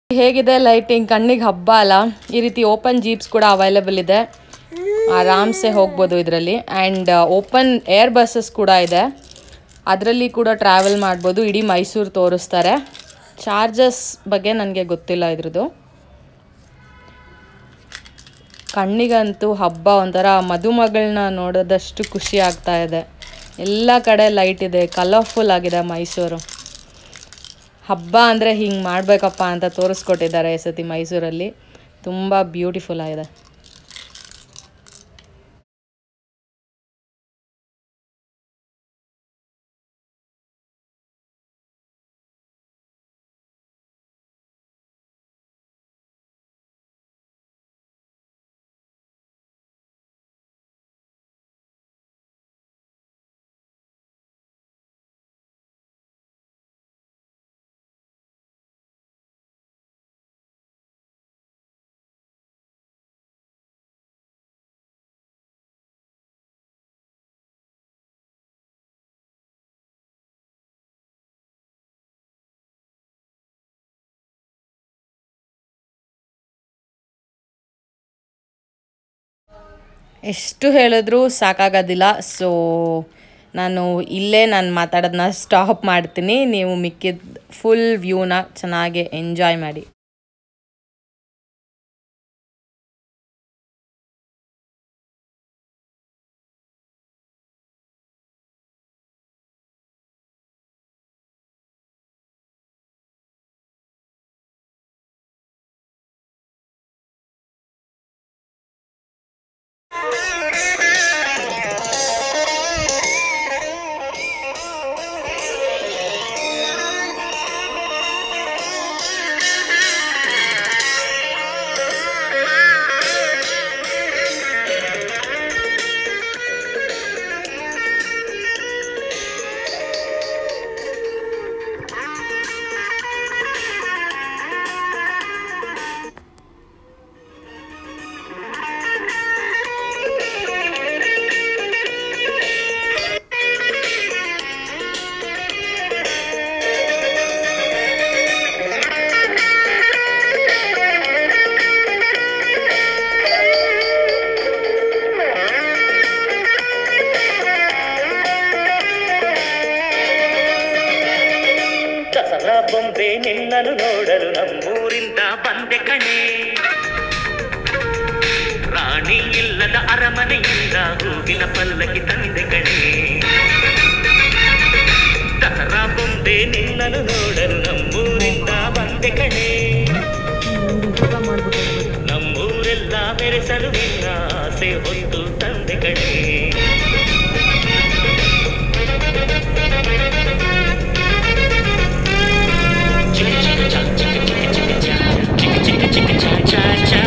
ಹೇಗಿದೆ ಲೈಟಿಂಗ್ ಕಣ್ಣಿಗೆ ಹಬ್ಬ ಅಲ್ಲ ಈ ರೀತಿ ಓಪನ್ ಜೀಪ್ಸ್ ಕೂಡ ಅವೈಲೇಬಲ್ ಇದೆ ಆರಾಮ್ಸೆ ಹೋಗ್ಬೋದು ಇದರಲ್ಲಿ ಆ್ಯಂಡ್ ಓಪನ್ ಏರ್ ಬಸ್ಸಸ್ ಕೂಡ ಇದೆ ಅದರಲ್ಲಿ ಕೂಡ ಟ್ರಾವೆಲ್ ಮಾಡ್ಬೋದು ಇಡೀ ಮೈಸೂರು ತೋರಿಸ್ತಾರೆ ಚಾರ್ಜಸ್ ಬಗ್ಗೆ ನನಗೆ ಗೊತ್ತಿಲ್ಲ ಇದ್ರದ್ದು ಕಣ್ಣಿಗಂತೂ ಹಬ್ಬ ಒಂಥರ ಮದುಮಗಳನ್ನ ನೋಡೋದಷ್ಟು ಖುಷಿ ಆಗ್ತಾ ಇದೆ ಎಲ್ಲ ಕಡೆ ಲೈಟ್ ಇದೆ ಕಲರ್ಫುಲ್ ಆಗಿದೆ ಮೈಸೂರು ಹಬ್ಬ ಅಂದರೆ ಹಿಂಗೆ ಮಾಡಬೇಕಪ್ಪ ಅಂತ ತೋರಿಸ್ಕೊಟ್ಟಿದ್ದಾರೆ ಈ ಸತಿ ಮೈಸೂರಲ್ಲಿ ತುಂಬ ಬ್ಯೂಟಿಫುಲ್ ಆಗಿದೆ ಎಷ್ಟು ಹೇಳಿದ್ರೂ ಸಾಕಾಗೋದಿಲ್ಲ ಸೊ ನಾನು ಇಲ್ಲೇ ನಾನು ಮಾತಾಡೋದನ್ನ ಸ್ಟಾಪ್ ಮಾಡ್ತೀನಿ ನೀವು ಮಿಕ್ಕಿದ ಫುಲ್ ವ್ಯೂನ ಚೆನ್ನಾಗಿ ಎಂಜಾಯ್ ಮಾಡಿ ದಸರಾ ಬೊಂಬೆ ನಿನ್ನನ್ನು ನೋಡಲು ನಮ್ಮೂರಿಂದ ಬಂದೆ ಕಣೆ ರಾಣಿ ಇಲ್ಲದ ಅರಮನೆಯಿಂದ ಹೂವಿನ ಪಲ್ಲಕ್ಕಿ ತಂದೆ ಕಣೆ ದಸರಾ ಬೊಂಬೆ ನಿನ್ನನ್ನು ನೋಡಲು ನಮ್ಮೂರಿಂದ ಬಂದೆ ಕಣೆ ನಮ್ಮೂರೆಲ್ಲ ಮೆರೆಸಲು ನಿನ್ನ ಆಸೆ ಹೊತ್ತು ತಂದೆ ಕಣೆ ಚಿಕ್ಕ ಚಿಕ್ಕ ಚಾ ಚಿಕ್ಕ ಚಿಕ್ಕ ಚಿಕ್ಕ ಚಾ ಚಿಕ್ಕ ಚಿಕ್ಕ ಚಿಕ್ಕ ಚಾ ಚಾ ಚಾ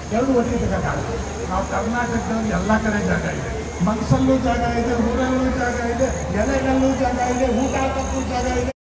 ಎರಡು ಒಟ್ಟಿಗೆ ತೆಗೋಕ್ಕಾಗಲ್ಲ ನಾವು ಕರ್ನಾಟಕದಲ್ಲಿ ಎಲ್ಲ ಕಡೆ ಜಾಗ ಇದೆ ಮನಸ್ಸಲ್ಲೂ ಜಾಗ ಇದೆ ಊರಲ್ಲೂ ಜಾಗ ಇದೆ ಎಲೆಗಲ್ಲೂ ಜಾಗ ಇದೆ ಊಟ ಹಾಕಕ್ಕೂ ಜಾಗ ಇದೆ